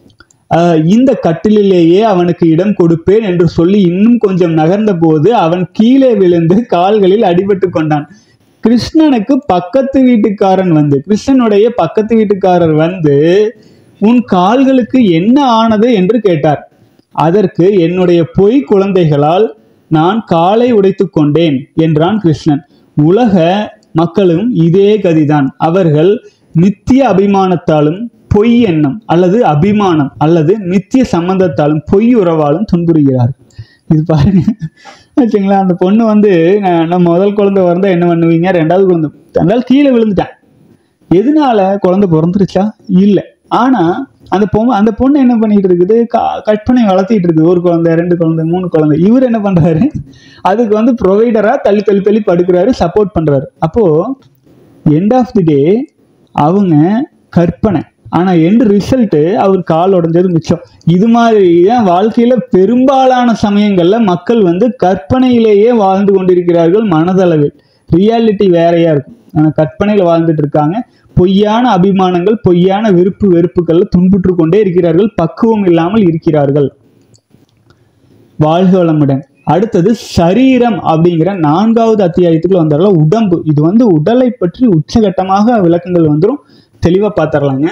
ஆஹ் இந்த கட்டிலேயே அவனுக்கு இடம் கொடுப்பேன் என்று சொல்லி இன்னும் கொஞ்சம் நகர்ந்த போது அவன் கீழே விழுந்து கால்களில் அடிபட்டு கொண்டான் கிருஷ்ணனுக்கு பக்கத்து வீட்டுக்காரன் வந்து கிருஷ்ணனுடைய பக்கத்து வீட்டுக்காரர் வந்து உன் கால்களுக்கு என்ன ஆனது என்று கேட்டார் அதற்கு என்னுடைய பொய் குழந்தைகளால் நான் காலை உடைத்து கொண்டேன் என்றான் கிருஷ்ணன் உலக மக்களும் இதே கதிதான் அவர்கள் நித்திய அபிமானத்தாலும் பொய் எண்ணம் அல்லது அபிமானம் அல்லது நித்திய சம்பந்தத்தாலும் பொய் உறவாலும் துன்புறுகிறார்கள் இது பாருங்க வச்சுங்களா அந்த பொண்ணு வந்து நான் நான் முதல் குழந்தை வந்தா என்ன பண்ணுவீங்க ரெண்டாவது குழந்தை அதனால கீழே விழுந்துட்டேன் எதனால குழந்தை பிறந்துருச்சா இல்லை ஆனா அந்த பொண்ணு அந்த பொண்ணு என்ன பண்ணிட்டு இருக்குது க- கற்பனை வளர்த்திட்டு இருக்குது ஒரு குழந்தை ரெண்டு குழந்தை மூணு குழந்தை இவர் என்ன பண்றாரு அதுக்கு வந்து ப்ரொவைடரா தள்ளி தள்ளி தள்ளி படுக்கிறாரு சப்போர்ட் பண்றாரு அப்போ எண்ட் ஆஃப் தி டே அவங்க கற்பனை ஆனா எண்ட் ரிசல்ட் அவர் கால் உடைஞ்சது மிச்சம் இது மாதிரி தான் வாழ்க்கையில பெரும்பாலான சமயங்கள்ல மக்கள் வந்து கற்பனையிலேயே வாழ்ந்து கொண்டிருக்கிறார்கள் மனதளவில் ரியாலிட்டி வேறையா இருக்கும் ஆனா கற்பனையில வாழ்ந்துட்டு இருக்காங்க பொய்யான அபிமானங்கள் பொய்யான விருப்பு வெறுப்புகள் துன்புற்று கொண்டே இருக்கிறார்கள் பக்குவம் இல்லாமல் இருக்கிறார்கள் வாழ்க வளமுடன் அடுத்தது சரீரம் அப்படிங்கிற நான்காவது அத்தியாயத்துக்குள்ள வந்தால உடம்பு இது வந்து உடலை பற்றி உச்சகட்டமாக விளக்கங்கள் வந்துடும் தெளிவா பார்த்துடலாங்க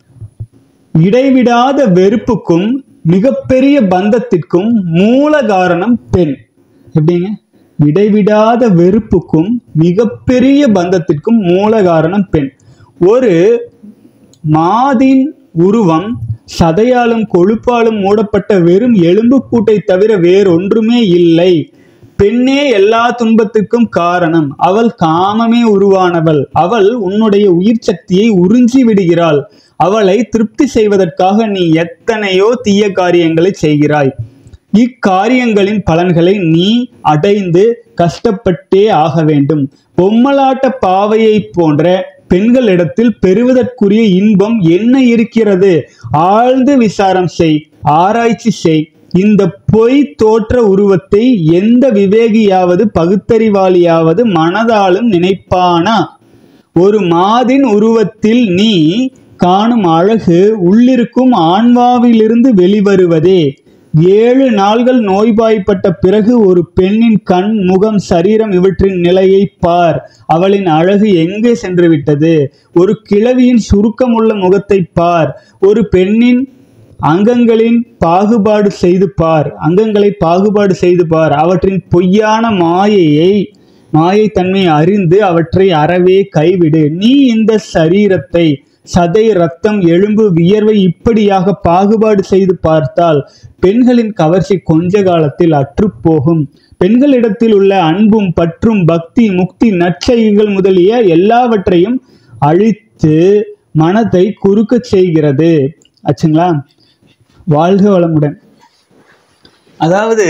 இடைவிடாத வெறுப்புக்கும் மிகப்பெரிய பந்தத்திற்கும் மூல காரணம் பெண் எப்படிங்க இடைவிடாத வெறுப்புக்கும் மிகப்பெரிய பந்தத்திற்கும் மூல காரணம் பெண் ஒரு மாதின் உருவம் சதையாலும் கொழுப்பாலும் மூடப்பட்ட வெறும் எலும்பு கூட்டை தவிர வேறொன்றுமே இல்லை பெண்ணே எல்லா துன்பத்துக்கும் காரணம் அவள் காமமே உருவானவள் அவள் உன்னுடைய உயிர் சக்தியை உறிஞ்சி விடுகிறாள் அவளை திருப்தி செய்வதற்காக நீ எத்தனையோ தீய காரியங்களை செய்கிறாய் இக்காரியங்களின் பலன்களை நீ அடைந்து கஷ்டப்பட்டே ஆக வேண்டும் பொம்மலாட்ட பாவையை போன்ற பெண்களிடத்தில் பெறுவதற்குரிய இன்பம் என்ன இருக்கிறது ஆழ்ந்து விசாரம் செய் ஆராய்ச்சி செய் இந்த பொய் தோற்ற உருவத்தை எந்த விவேகியாவது பகுத்தறிவாளியாவது மனதாலும் நினைப்பானா ஒரு மாதின் உருவத்தில் நீ காணும் அழகு உள்ளிருக்கும் ஆன்மாவிலிருந்து வெளிவருவதே ஏழு நாள்கள் நோய்வாய்ப்பட்ட பிறகு ஒரு பெண்ணின் கண் முகம் சரீரம் இவற்றின் நிலையை பார் அவளின் அழகு எங்கே சென்று விட்டது ஒரு கிழவியின் சுருக்கமுள்ள முகத்தை பார் ஒரு பெண்ணின் அங்கங்களின் பாகுபாடு செய்து பார் அங்கங்களை பாகுபாடு செய்து பார் அவற்றின் பொய்யான மாயையை மாயை தன்மை அறிந்து அவற்றை அறவே கைவிடு நீ இந்த சரீரத்தை சதை ரத்தம் எலும்பு வியர்வை இப்படியாக பாகுபாடு செய்து பார்த்தால் பெண்களின் கவர்ச்சி கொஞ்ச காலத்தில் அற்றுப்போகும் பெண்களிடத்தில் உள்ள அன்பும் பற்றும் பக்தி முக்தி நற்செய்கள் முதலிய எல்லாவற்றையும் அழித்து மனத்தை குறுக்கச் செய்கிறது ஆச்சுங்களா வாழ்க வளமுடன் அதாவது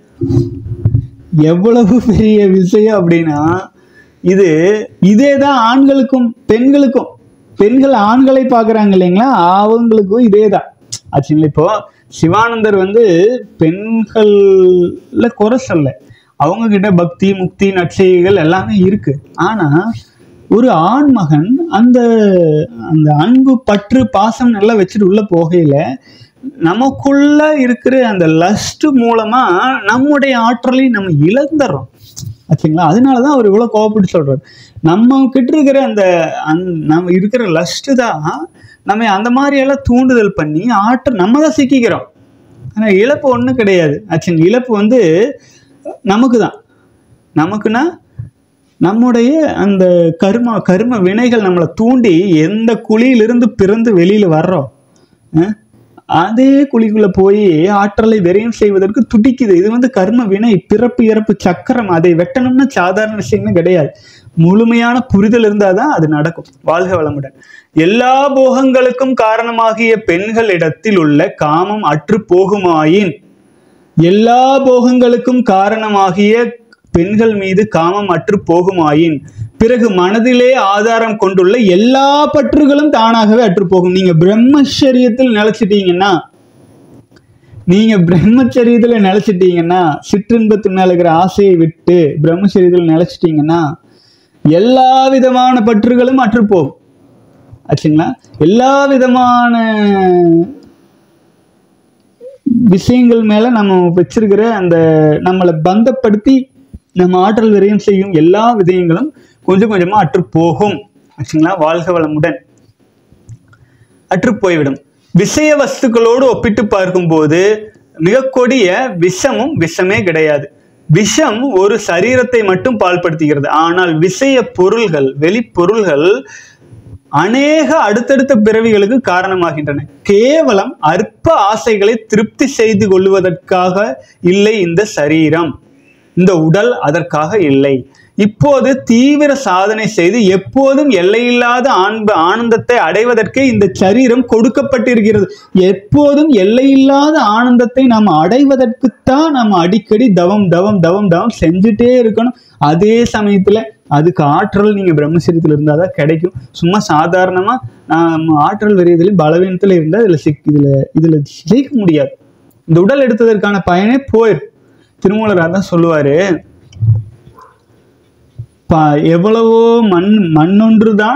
எவ்வளவு பெரிய விஷயம் அப்படின்னா இது இதே தான் ஆண்களுக்கும் பெண்களுக்கும் பெண்கள் ஆண்களை பார்க்குறாங்க இல்லைங்களா அவங்களுக்கும் இதே தான் ஆச்சுங்களா இப்போ சிவானந்தர் வந்து பெண்கள்ல குறை சொல்ல அவங்க கிட்ட பக்தி முக்தி நற்செய்கள் எல்லாமே இருக்கு ஆனா ஒரு ஆண்மகன் அந்த அந்த அன்பு பற்று பாசம் நல்லா வச்சுட்டு உள்ள போகையில நமக்குள்ள இருக்கிற அந்த லஸ்ட் மூலமா நம்முடைய ஆற்றலை நம்ம இழந்துடுறோம் ஆச்சுங்களா அதனால தான் அவர் இவ்வளோ கோவப்பட்டு சொல்றாரு நம்ம கிட்ட இருக்கிற அந்த அந் நம்ம இருக்கிற லஸ்ட் தான் நம்ம அந்த மாதிரி எல்லாம் தூண்டுதல் பண்ணி ஆற்றல் நம்ம தான் சிக்கிக்கிறோம் ஆனால் இழப்பு ஒன்றும் கிடையாது ஆச்சுங்க இழப்பு வந்து நமக்கு தான் நமக்குன்னா நம்முடைய அந்த கர்ம கர்ம வினைகள் நம்மளை தூண்டி எந்த குழியிலிருந்து பிறந்து வெளியில் வர்றோம் அஹ், அதே குழிக்குள்ள போய் ஆற்றலை விரயம் செய்வதற்கு துடிக்குது இது வந்து கர்ம வினை பிறப்பு இறப்பு சக்கரம் அதை வெட்டணும்னா சாதாரண விஷயமே கிடையாது முழுமையான புரிதல் இருந்தால் தான் அது நடக்கும் வாழ்க வளமுடன் எல்லா போகங்களுக்கும் காரணமாகிய பெண்களிடத்தில் உள்ள காமம் அற்று போகுமாயின் எல்லா போகங்களுக்கும் காரணமாகிய பெண்கள் மீது காமம் அற்று போகுமாயின் பிறகு மனதிலே ஆதாரம் கொண்டுள்ள எல்லா பற்றுகளும் தானாகவே அற்று போகும் நீங்க பிரம்மச்சரியத்தில் நிலைச்சிட்டீங்கன்னா நீங்க பிரம்மச்சரியத்துல நிலைச்சிட்டீங்கன்னா சிற்றின்பத்து மேல இருக்கிற ஆசையை விட்டு பிரம்மச்சரியத்தில் நிலைச்சிட்டீங்கன்னா எல்லா விதமான பற்றுகளும் அற்று போகும் ஆச்சுங்களா எல்லா விதமான விஷயங்கள் மேல நம்ம வச்சிருக்கிற அந்த நம்மளை பந்தப்படுத்தி நம்ம ஆற்றல் விரயம் செய்யும் எல்லா விதயங்களும் கொஞ்சம் கொஞ்சமா அற்று போகும் ஆச்சுங்களா வாழ்க வளமுடன் அற்று போய்விடும் விஷய வஸ்துக்களோடு ஒப்பிட்டு பார்க்கும்போது மிக கொடிய விஷமும் விஷமே கிடையாது விஷம் ஒரு சரீரத்தை மட்டும் பால்படுத்துகிறது ஆனால் விஷய பொருள்கள் வெளிப்பொருள்கள் அநேக அடுத்தடுத்த பிறவிகளுக்கு காரணமாகின்றன கேவலம் அற்ப ஆசைகளை திருப்தி செய்து கொள்வதற்காக இல்லை இந்த சரீரம் இந்த உடல் அதற்காக இல்லை இப்போது தீவிர சாதனை செய்து எப்போதும் எல்லையில்லாத ஆன்ப ஆனந்தத்தை அடைவதற்கே இந்த சரீரம் கொடுக்கப்பட்டிருக்கிறது எப்போதும் எல்லையில்லாத ஆனந்தத்தை நாம் அடைவதற்குத்தான் நம்ம அடிக்கடி தவம் தவம் தவம் தவம் செஞ்சுட்டே இருக்கணும் அதே சமயத்துல அதுக்கு ஆற்றல் நீங்க பிரம்மச்சரியத்தில் இருந்தால் தான் கிடைக்கும் சும்மா சாதாரணமா நம்ம ஆற்றல் வெறியதுலையும் பலவீனத்துல இருந்தால் இதுல சிக் இதுல இதுல ஜெயிக்க முடியாது இந்த உடல் எடுத்ததற்கான பயனே போயிடும் திருமூலர் அதான் சொல்லுவாரு ப- எவ்வளவோ மண் மண்ணொன்றுதான்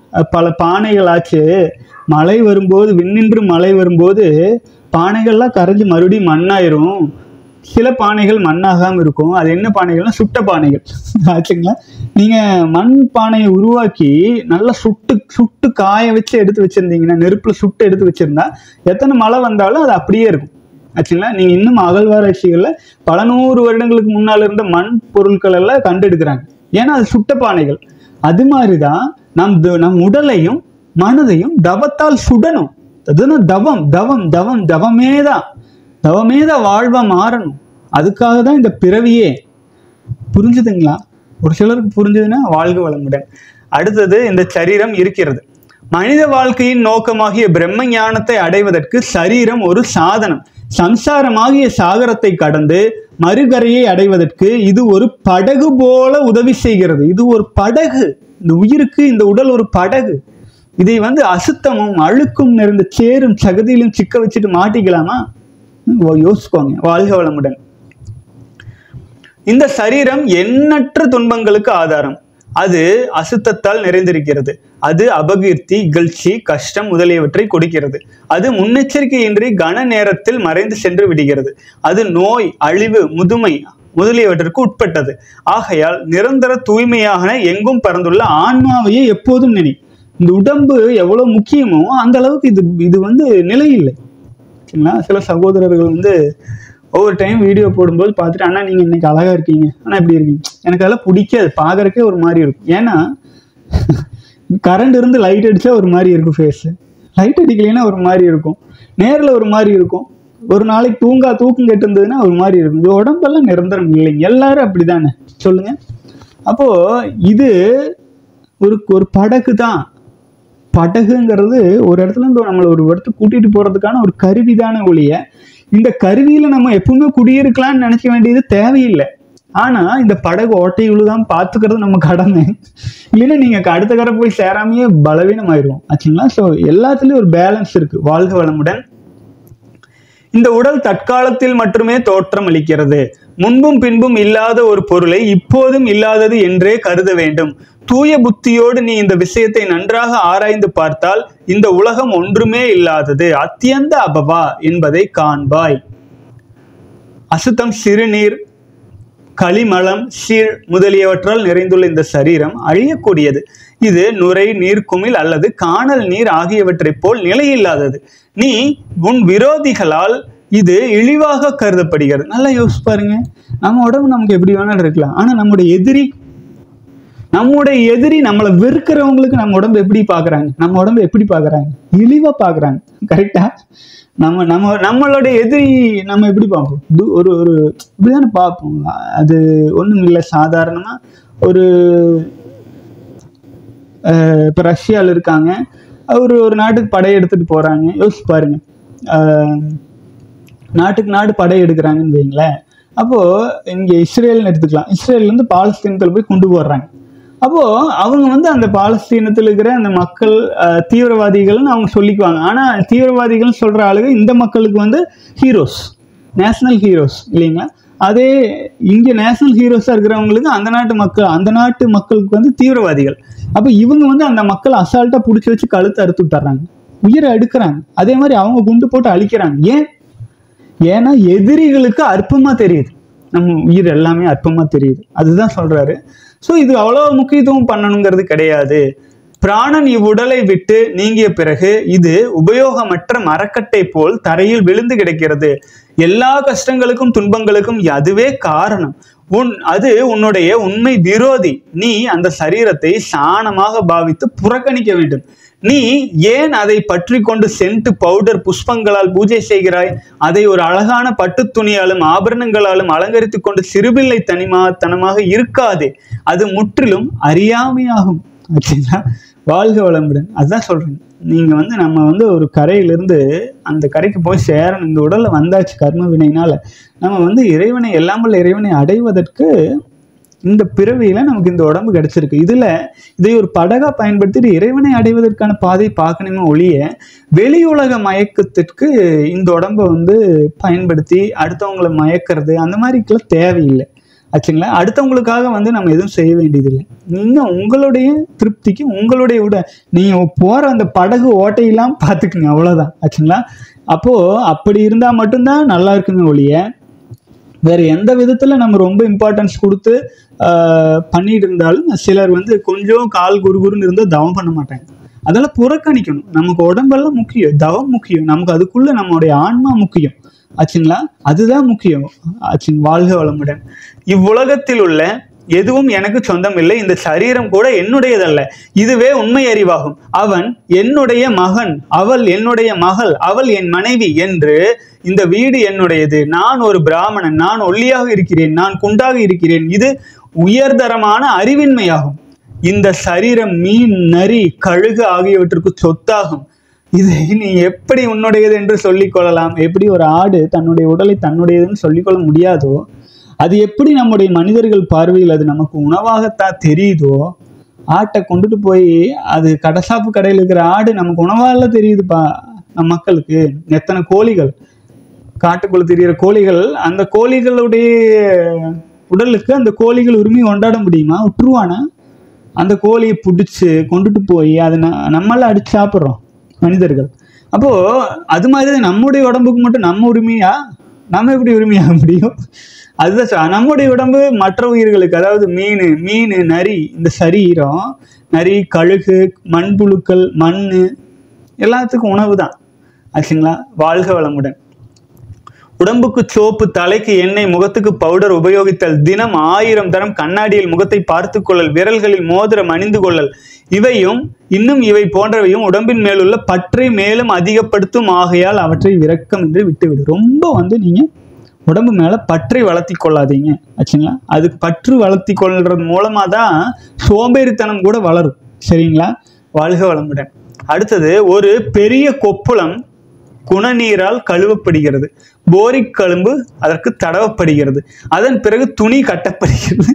அஹ், பல பானைகள் ஆச்சு மழை வரும்போது விண்ணின்று மழை வரும்போது பானைகள்லாம் கரைஞ்சு மறுபடியும் மண்ணாயிரும் சில பானைகள் மண்ணாகாம இருக்கும் அது என்ன பானைகள்னா சுட்ட பானைகள் ஆச்சுங்களா நீங்க மண் பானையை உருவாக்கி நல்லா சுட்டு சுட்டு காய வச்சு எடுத்து வச்சிருந்தீங்கன்னா நெருப்புல சுட்டு எடுத்து வச்சிருந்தா எத்தனை மழை வந்தாலும் அது அப்படியே இருக்கும் ஆச்சுங்களா நீங்க இன்னும் அகழ்வாராய்ச்சிகள்ல பல நூறு வருடங்களுக்கு முன்னால் இருந்த மண் பொருட்கள் எல்லாம் கண்டெடுக்கிறாங்க ஏன்னா அது சுட்ட பானைகள் அது மாதிரிதான் நம் த- நம் உடலையும் மனதையும் தவத்தால் சுடணும் அதுதான் தவம் தவம் தவம் தவமே தான் தவமே தான் வாழ்வா மாறணும் அதுக்காக தான் இந்த பிறவியே புரிஞ்சுதுங்களா ஒரு சிலருக்கு புரிஞ்சதுன்னா வாழ்க வளமுடன் அடுத்தது இந்த சரீரம் இருக்கிறது மனித வாழ்க்கையின் நோக்கமாகிய பிரம்ம ஞானத்தை அடைவதற்கு சரீரம் ஒரு சாதனம் சம்சாரமாகிய சாகரத்தை கடந்து மறுகரையை அடைவதற்கு இது ஒரு படகு போல உதவி செய்கிறது இது ஒரு படகு இந்த உயிருக்கு இந்த உடல் ஒரு படகு இதை வந்து அசுத்தமும் அழுக்கும் நிறைந்த சேரும் சகதியிலும் சிக்க வச்சுட்டு மாட்டிக்கலாமா ஓ, யோசிச்சுக்கோங்க வாழ்க வளமுடன் இந்த சரீரம் எண்ணற்ற துன்பங்களுக்கு ஆதாரம் அது அசுத்தத்தால் நிறைந்திருக்கிறது அது அபகீர்த்தி இகழ்ச்சி கஷ்டம் முதலியவற்றை கொடுக்கிறது அது முன்னெச்சரிக்கையின்றி கன நேரத்தில் மறைந்து சென்று விடுகிறது அது நோய் அழிவு முதுமை முதலியவற்றிற்கு உட்பட்டது ஆகையால் நிரந்தர தூய்மையாக எங்கும் பறந்துள்ள ஆன்மாவையே எப்போதும் நினை இந்த உடம்பு எவ்வளவு முக்கியமோ அந்த அளவுக்கு இது இது வந்து நிலையில்லை சரிங்களா சில சகோதரர்கள் வந்து ஒவ்வொரு டைம் வீடியோ போடும்போது பார்த்துட்டு அண்ணா நீங்கள் இன்னைக்கு அழகா இருக்கீங்க அண்ணா இப்படி இருக்கீங்க எனக்கு அதெல்லாம் பிடிக்காது பார்க்கறக்கே ஒரு மாதிரி இருக்கும் ஏன்னா கரண்ட் இருந்து லைட் அடிச்சா ஒரு மாதிரி இருக்கும் ஃபேஸ் லைட் அடிக்கலைன்னா ஒரு மாதிரி இருக்கும் நேரில் ஒரு மாதிரி இருக்கும் ஒரு நாளைக்கு தூங்கா தூக்கம் கெட்டு இருந்ததுன்னா ஒரு மாதிரி இருக்கும் இது உடம்பெல்லாம் நிரந்தரம் இல்லைங்க எல்லாரும் அப்படிதானே சொல்லுங்க அப்போ இது ஒரு ஒரு படகு தான் படகுங்கிறது ஒரு இடத்துல இருந்து நம்மளை ஒரு இடத்துக்கு கூட்டிட்டு போறதுக்கான ஒரு கருவி தானே ஒழிய இந்த கருவியில நம்ம எப்பவுமே குடியிருக்கலாம்னு நினைக்க வேண்டியது தேவையில்லை ஆனா இந்த படகு ஓட்டையுழு தான் பார்த்துக்கிறது நம்ம கடமை இல்லைன்னா நீங்க அடுத்த கரை போய் சேராமையே பலவீனமாயிருவோம் ஆச்சுங்களா ஸோ எல்லாத்துலயும் ஒரு பேலன்ஸ் இருக்கு வாழ்க வளமுடன் இந்த உடல் தற்காலத்தில் மட்டுமே தோற்றம் அளிக்கிறது முன்பும் பின்பும் இல்லாத ஒரு பொருளை இப்போதும் இல்லாதது என்றே கருத வேண்டும் தூய புத்தியோடு நீ இந்த விஷயத்தை நன்றாக ஆராய்ந்து பார்த்தால் இந்த உலகம் ஒன்றுமே இல்லாதது அத்தியந்த அபவா என்பதை காண்பாய் அசுத்தம் சிறுநீர் களிமலம் சீழ் முதலியவற்றால் நிறைந்துள்ள இந்த சரீரம் அழியக்கூடியது இது நுரை நீர்க்குமிழ் அல்லது காணல் நீர் ஆகியவற்றைப் போல் நிலையில்லாதது நீ உன் விரோதிகளால் இது இழிவாக கருதப்படுகிறது நல்லா யோசிச்சு பாருங்க நம்ம உடம்பு நமக்கு எப்படி வேணாலும் இருக்கலாம் ஆனா நம்முடைய எதிரி நம்முடைய எதிரி நம்மளை வெறுக்கிறவங்களுக்கு நம்ம உடம்பு எப்படி பார்க்கறாங்க நம்ம உடம்பு எப்படி பார்க்கறாங்க இழிவா பார்க்கறாங்க கரெக்டா நம்ம நம்ம நம்மளுடைய எதிரி நம்ம எப்படி பார்ப்போம் இது ஒரு ஒரு இப்படிதானே பார்ப்போம் அது ஒண்ணும் இல்லை சாதாரணமா ஒரு அஹ், இப்ப ரஷ்யால இருக்காங்க அவர் ஒரு நாட்டுக்கு படையெடுத்துட்டு போறாங்க யோசிச்சு பாருங்க அஹ், நாட்டுக்கு நாடு படை எடுக்கிறாங்கன்னு வைங்களேன் அப்போ இங்க இஸ்ரேல்னு எடுத்துக்கலாம் இஸ்ரேல்ல இருந்து பாலஸ்தீனத்துல போய் கொண்டு போடுறாங்க அப்போ அவங்க வந்து அந்த பாலஸ்தீனத்தில் இருக்கிற அந்த மக்கள் அஹ், தீவிரவாதிகள்னு அவங்க சொல்லிக்குவாங்க ஆனா தீவிரவாதிகள் சொல்ற ஆளுங்க இந்த மக்களுக்கு வந்து ஹீரோஸ் நேஷனல் ஹீரோஸ் இல்லைங்களா அதே இங்க நேஷனல் ஹீரோஸா இருக்கிறவங்களுக்கு அந்த நாட்டு மக்கள் அந்த நாட்டு மக்களுக்கு வந்து தீவிரவாதிகள் அப்போ இவங்க வந்து அந்த மக்களை அசால்ட்டா பிடிச்சி வச்சு கழுத்தை அறுத்து விட்டுறாங்க உயிரை எடுக்கிறாங்க அதே மாதிரி அவங்க குண்டு போட்டு அழிக்கிறாங்க ஏன் ஏன்னா எதிரிகளுக்கு அற்பமா தெரியுது நம்ம உயிர் எல்லாமே அற்பமா தெரியுது அதுதான் சொல்றாரு ஸோ இது அவ்வளோ முக்கியத்துவம் பண்ணணுங்கிறது கிடையாது பிராணன் இவ்வுடலை விட்டு நீங்கிய பிறகு இது உபயோகமற்ற மரக்கட்டை போல் தரையில் விழுந்து கிடக்கிறது எல்லா கஷ்டங்களுக்கும் துன்பங்களுக்கும் அதுவே காரணம் உன் அது உன்னுடைய உண்மை விரோதி நீ அந்த சரீரத்தை சாணமாக பாவித்து புறக்கணிக்க வேண்டும் நீ ஏன் அதை பற்றி கொண்டு சென்ட் பவுடர் புஷ்பங்களால் பூஜை செய்கிறாய் அதை ஒரு அழகான பட்டுத் துணியாலும் ஆபரணங்களாலும் அலங்கரித்துக் கொண்டு சிறுபிள்ளை தனிமா தனமாக இருக்காதே அது முற்றிலும் அறியாமையாகும் ஆச்சுங்களா வாழ்க வளமுடன் அதுதான் சொல்றேன் நீங்க வந்து நம்ம வந்து ஒரு கரையிலிருந்து அந்த கரைக்கு போய் சேரணும் இந்த உடல்ல வந்தாச்சு கர்ம வினைனால நம்ம வந்து இறைவனை எல்லாமல் இறைவனை அடைவதற்கு இந்த பிறவியில நமக்கு இந்த உடம்பு கிடைச்சிருக்கு இதுல இதை ஒரு படகா பயன்படுத்திட்டு இறைவனை அடைவதற்கான பாதை பார்க்கணுமே ஒழிய வெளி உலக மயக்கத்திற்கு இந்த உடம்பை வந்து பயன்படுத்தி அடுத்தவங்களை மயக்கிறது அந்த மாதிரிக்கெல்லாம் தேவையில்லை ஆச்சுங்களா அடுத்தவங்களுக்காக வந்து நம்ம எதுவும் செய்ய வேண்டியதில்லை நீங்க உங்களுடைய திருப்திக்கு உங்களுடைய உட நீங்க போற அந்த படகு ஓட்டையெல்லாம் பார்த்துக்குங்க அவ்வளவுதான் ஆச்சுங்களா அப்போ அப்படி இருந்தா மட்டும்தான் நல்லா இருக்குமே ஒழிய வேற எந்த விதத்துல நம்ம ரொம்ப இம்பார்ட்டன்ஸ் கொடுத்து ஆஹ், பண்ணிட்டு இருந்தாலும் சிலர் வந்து கொஞ்சம் கால் குறுகுறுன்னு இருந்தால் தவம் பண்ண மாட்டாங்க அதெல்லாம் புறக்கணிக்கணும் நமக்கு உடம்பெல்லாம் முக்கியம் தவம் முக்கியம் நமக்கு அதுக்குள்ள நம்மளுடைய ஆன்மா முக்கியம் ஆச்சுங்களா அதுதான் முக்கியம் ஆச்சுங்க வாழ்க வளமுடன் இவ்வுலகத்தில் உள்ள எதுவும் எனக்கு சொந்தம் இல்லை இந்த சரீரம் கூட என்னுடையதல்ல இதுவே உண்மை அறிவாகும் அவன் என்னுடைய மகன் அவள் என்னுடைய மகள் அவள் என் மனைவி என்று இந்த வீடு என்னுடையது நான் ஒரு பிராமணன் நான் ஒல்லியாக இருக்கிறேன் நான் குண்டாக இருக்கிறேன் இது உயர்தரமான அறிவின்மையாகும் இந்த சரீரம் மீன் நரி கழுகு ஆகியவற்றுக்கு சொத்தாகும் இதை நீ எப்படி உன்னுடையது என்று சொல்லிக் கொள்ளலாம் எப்படி ஒரு ஆடு தன்னுடைய உடலை தன்னுடையதுன்னு சொல்லிக்கொள்ள முடியாதோ அது எப்படி நம்முடைய மனிதர்கள் பார்வையில் அது நமக்கு உணவாகத்தான் தெரியுதோ ஆட்டை கொண்டுட்டு போய் அது கடைசாப்பு கடையில் இருக்கிற ஆடு நமக்கு உணவால தெரியுதுப்பா நம் மக்களுக்கு எத்தனை கோழிகள் காட்டுக்குள்ள தெரிகிற கோழிகள் அந்த கோழிகளுடைய உடலுக்கு அந்த கோழிகள் உரிமை கொண்டாட முடியுமா விட்டுருவானா அந்த கோழியை பிடிச்சி கொண்டுட்டு போய் அதை ந நம்மளால அடிச்சு சாப்பிட்றோம் மனிதர்கள் அப்போ அது மாதிரி தான் நம்முடைய உடம்புக்கு மட்டும் நம்ம உரிமையா நம்ம எப்படி உரிமையாக முடியும் அதுதான் சொ- நம்முடைய உடம்பு மற்ற உயிர்களுக்கு அதாவது மீன் மீன் நரி இந்த சரீரம் நரி கழுகு மண்புழுக்கள் மண் எல்லாத்துக்கும் உணவு தான் ஆச்சுங்களா வாழ்க வளமுடன் உடம்புக்கு சோப்பு தலைக்கு எண்ணெய் முகத்துக்கு பவுடர் உபயோகித்தல் தினம் ஆயிரம் தரம் கண்ணாடியில் முகத்தை பார்த்து கொள்ளல் விரல்களில் மோதிரம் அணிந்து கொள்ளல் இவையும் இன்னும் இவை போன்றவையும் உடம்பின் மேலுள்ள பற்றை மேலும் அதிகப்படுத்தும் ஆகையால் அவற்றை விரக்கம் என்று விட்டுவிடு ரொம்ப வந்து நீங்க உடம்பு மேல பற்றை வளர்த்தி கொள்ளாதீங்க ஆச்சுங்களா அதுக்கு பற்று வளர்த்தி கொள்றது மூலமா தான் சோம்பேறித்தனம் கூட வளரும் சரிங்களா வாழ்க வளமுடன் அடுத்தது ஒரு பெரிய கொப்புளம் குணநீரால் கழுவப்படுகிறது போரிக் கழும்பு அதற்கு தடவப்படுகிறது அதன் பிறகு துணி கட்டப்படுகிறது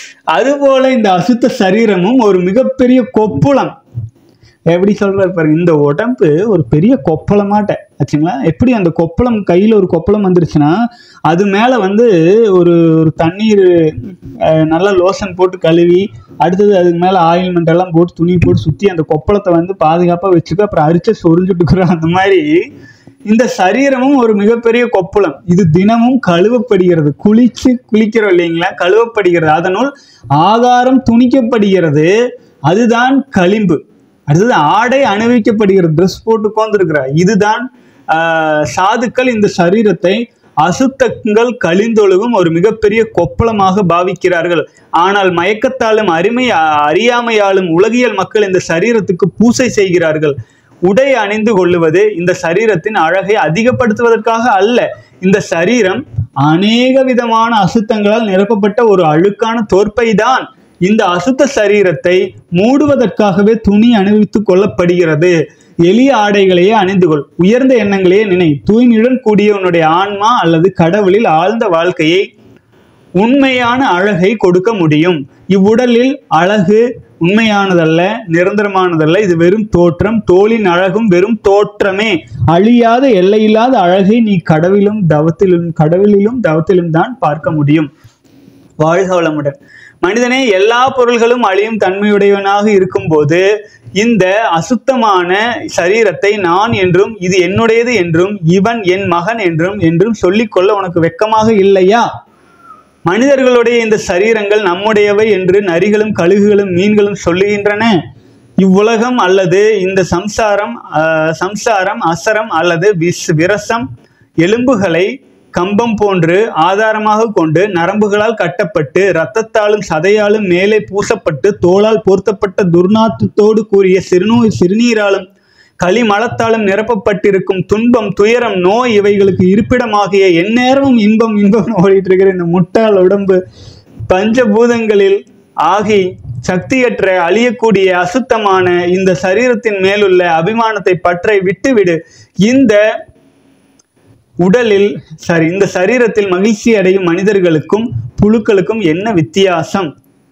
அதுபோல இந்த அசுத்த சரீரமும் ஒரு மிகப்பெரிய கொப்புளம் எப்படி சொல்றாரு பாருங்க இந்த உடம்பு ஒரு பெரிய கொப்பளமாட்ட ஆச்சுங்களா எப்படி அந்த கொப்பளம் கையில் ஒரு கொப்பளம் வந்துருச்சுன்னா அது மேலே வந்து ஒரு ஒரு தண்ணீர் அஹ், நல்லா லோஷன் போட்டு கழுவி அடுத்தது அதுக்கு மேலே ஆயில்மெண்ட் எல்லாம் போட்டு துணி போட்டு சுற்றி அந்த கொப்பளத்தை வந்து பாதுகாப்பாக வச்சுக்க அப்புறம் அரிச்ச சொரிஞ்சுட்டுக்கிறோம் அந்த மாதிரி இந்த சரீரமும் ஒரு மிகப்பெரிய கொப்புளம் இது தினமும் கழுவப்படுகிறது குளிச்சு குளிக்கிறோம் இல்லைங்களா கழுவப்படுகிறது அதனுள் ஆகாரம் துணிக்கப்படுகிறது அதுதான் களிம்பு அடுத்தது ஆடை அணிவிக்கப்படுகிறது ட்ரெஸ் போட்டு உட்கார்ந்துருக்கிறார் இதுதான் ஆஹ், சாதுக்கள் இந்த சரீரத்தை அசுத்தங்கள் கழிந்தொழுகும் ஒரு மிகப்பெரிய கொப்பளமாக பாவிக்கிறார்கள் ஆனால் மயக்கத்தாலும் அருமை அறியாமையாலும் உலகியல் மக்கள் இந்த சரீரத்துக்கு பூசை செய்கிறார்கள் உடை அணிந்து கொள்ளுவது இந்த சரீரத்தின் அழகை அதிகப்படுத்துவதற்காக அல்ல இந்த சரீரம் அநேக விதமான அசுத்தங்களால் நிரப்பப்பட்ட ஒரு அழுக்கான தோற்பைதான் இந்த அசுத்த சரீரத்தை மூடுவதற்காகவே துணி அணிவித்துக் கொள்ளப்படுகிறது எளிய ஆடைகளையே அணிந்து கொள் உயர்ந்த எண்ணங்களையே நினை தூய்மையுடன் கூடிய உன்னுடைய ஆன்மா அல்லது கடவுளில் ஆழ்ந்த வாழ்க்கையை உண்மையான அழகை கொடுக்க முடியும் இவ்வுடலில் அழகு உண்மையானதல்ல நிரந்தரமானதல்ல இது வெறும் தோற்றம் தோளின் அழகும் வெறும் தோற்றமே அழியாத எல்லையில்லாத அழகை நீ கடவிலும் தவத்திலும் கடவுளிலும் தவத்திலும் தான் பார்க்க முடியும் வாழ்க வளமுடன் மனிதனே எல்லா பொருள்களும் அழியும் தன்மையுடையவனாக இருக்கும்போது இந்த அசுத்தமான சரீரத்தை நான் என்றும் இது என்னுடையது என்றும் இவன் என் மகன் என்றும் என்றும் சொல்லிக்கொள்ள உனக்கு வெட்கமாக இல்லையா மனிதர்களுடைய இந்த சரீரங்கள் நம்முடையவை என்று நரிகளும் கழுகுகளும் மீன்களும் சொல்லுகின்றன இவ்வுலகம் அல்லது இந்த சம்சாரம் ஆஹ், சம்சாரம் அசரம் அல்லது விஸ் விரசம் எலும்புகளை கம்பம் போன்று ஆதாரமாக கொண்டு நரம்புகளால் கட்டப்பட்டு இரத்தத்தாலும் சதையாலும் மேலே பூசப்பட்டு தோளால் பொருத்தப்பட்ட துர்நாற்றத்தோடு கூடிய சிறுநோய் சிறுநீராலும் களிமலத்தாலும் நிரப்பப்பட்டிருக்கும் துன்பம் துயரம் நோய் இவைகளுக்கு இருப்பிடமாகிய எந்நேரமும் இன்பம் இன்பம் ஓடிட்டு இருக்கிற இந்த முட்டாள் உடம்பு பஞ்சபூதங்களில் ஆகி சக்தியற்ற அழியக்கூடிய அசுத்தமான இந்த சரீரத்தின் மேலுள்ள அபிமானத்தை பற்றை விட்டுவிடு இந்த உடலில் சாரி இந்த சரீரத்தில் மகிழ்ச்சி அடையும் மனிதர்களுக்கும் புழுக்களுக்கும் என்ன வித்தியாசம்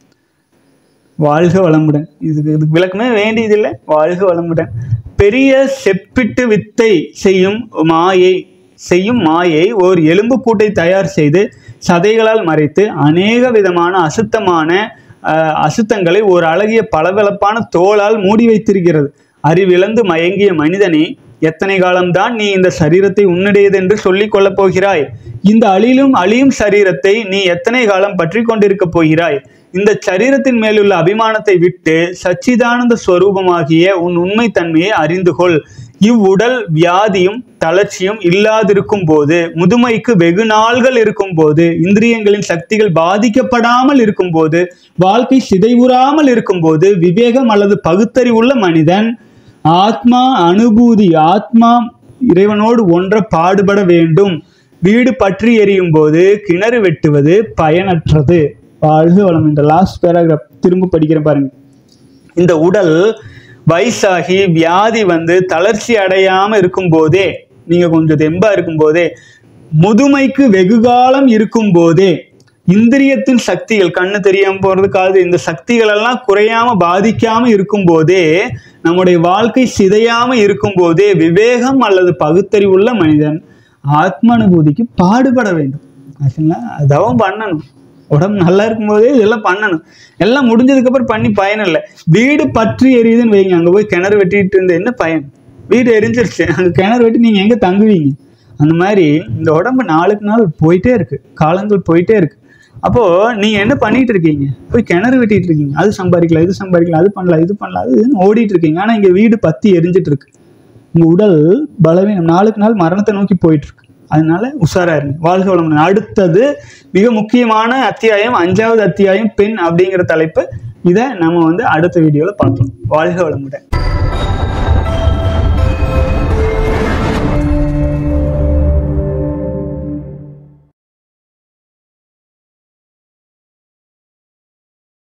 வாழ்க வளமுடன் இதுக்கு இதுக்கு விளக்கமே வேண்டியதில்லை வாழ்க வளமுடன் பெரிய செப்பிட்டு வித்தை செய்யும் மாயை செய்யும் மாயை ஓர் எலும்பு கூட்டை தயார் செய்து சதைகளால் மறைத்து அநேக விதமான அசுத்தமான அஹ், அசுத்தங்களை ஒரு அழகிய பளபளப்பான தோலால் மூடி வைத்திருக்கிறது அறிவிழந்து மயங்கிய மனிதனே எத்தனை காலம்தான் நீ இந்த சரீரத்தை உன்னுடையது என்று சொல்லிக் கொள்ளப் போகிறாய் இந்த அழிலும் அழியும் சரீரத்தை நீ எத்தனை காலம் பற்றி கொண்டிருக்க போகிறாய் இந்த சரீரத்தின் மேலுள்ள அபிமானத்தை விட்டு சச்சிதானந்த ஸ்வரூபமாகிய உன் உண்மை தன்மையை அறிந்து கொள் இவ்வுடல் வியாதியும் தளர்ச்சியும் இல்லாதிருக்கும் போது முதுமைக்கு வெகு நாள்கள் இருக்கும் போது இந்திரியங்களின் சக்திகள் பாதிக்கப்படாமல் இருக்கும் போது வாழ்க்கை சிதைவுறாமல் இருக்கும் போது விவேகம் அல்லது பகுத்தறிவுள்ள மனிதன் ஆத்மா அனுபூதி ஆத்மா இறைவனோடு ஒன்ற பாடுபட வேண்டும் வீடு பற்றி எரியும் போது கிணறு வெட்டுவது பயனற்றது வாழ்க வளம் இந்த லாஸ்ட் பேராகிராஃப் திரும்ப படிக்கிறேன் பாருங்க இந்த உடல் வயசாகி வியாதி வந்து தளர்ச்சி அடையாம இருக்கும் போதே நீங்க கொஞ்சம் தெம்பா இருக்கும் போதே முதுமைக்கு வெகு காலம் இருக்கும் போதே இந்திரியத்தின் சக்திகள் கண்ணு தெரியாம போறது காது இந்த சக்திகள் எல்லாம் குறையாம பாதிக்காம இருக்கும் போதே நம்முடைய வாழ்க்கை சிதையாம இருக்கும் போதே விவேகம் அல்லது பகுத்தறிவுள்ள மனிதன் ஆத்ம அனுபூதிக்கு பாடுபட வேண்டும் ஆச்சுங்களா அதவும் பண்ணணும் உடம்பு நல்லா இருக்கும்போதே இதெல்லாம் பண்ணணும் எல்லாம் முடிஞ்சதுக்கு அப்புறம் பண்ணி பயன் இல்லை வீடு பற்றி எரியுதுன்னு வைங்க அங்கே போய் கிணறு வெட்டிட்டு இருந்த என்ன பயன் வீடு எரிஞ்சிருச்சு அங்கே கிணறு வெட்டி நீங்கள் எங்கே தங்குவீங்க அந்த மாதிரி இந்த உடம்பு நாளுக்கு நாள் போயிட்டே இருக்கு காலங்கள் போயிட்டே இருக்கு அப்போ நீங்க என்ன பண்ணிட்டு இருக்கீங்க போய் கிணறு வெட்டிட்டு இருக்கீங்க அது சம்பாதிக்கலாம் இது சம்பாதிக்கலாம் அது பண்ணலாம் இது பண்ணலாம் அது இதுன்னு ஓடிட்டு இருக்கீங்க ஆனா இங்க வீடு பத்தி எரிஞ்சிட்டு இருக்கு உங்க உடல் பலவீனம் நாளுக்கு நாள் மரணத்தை நோக்கி போயிட்டு இருக்கு அதனால உஷாரா இருங்க வாழ்க வளமுடன் அடுத்தது மிக முக்கியமான அத்தியாயம் அஞ்சாவது அத்தியாயம் பெண் அப்படிங்கிற தலைப்பு இதை நம்ம வந்து அடுத்த வீடியோல பார்க்கலாம் வாழ்க வளமுடன்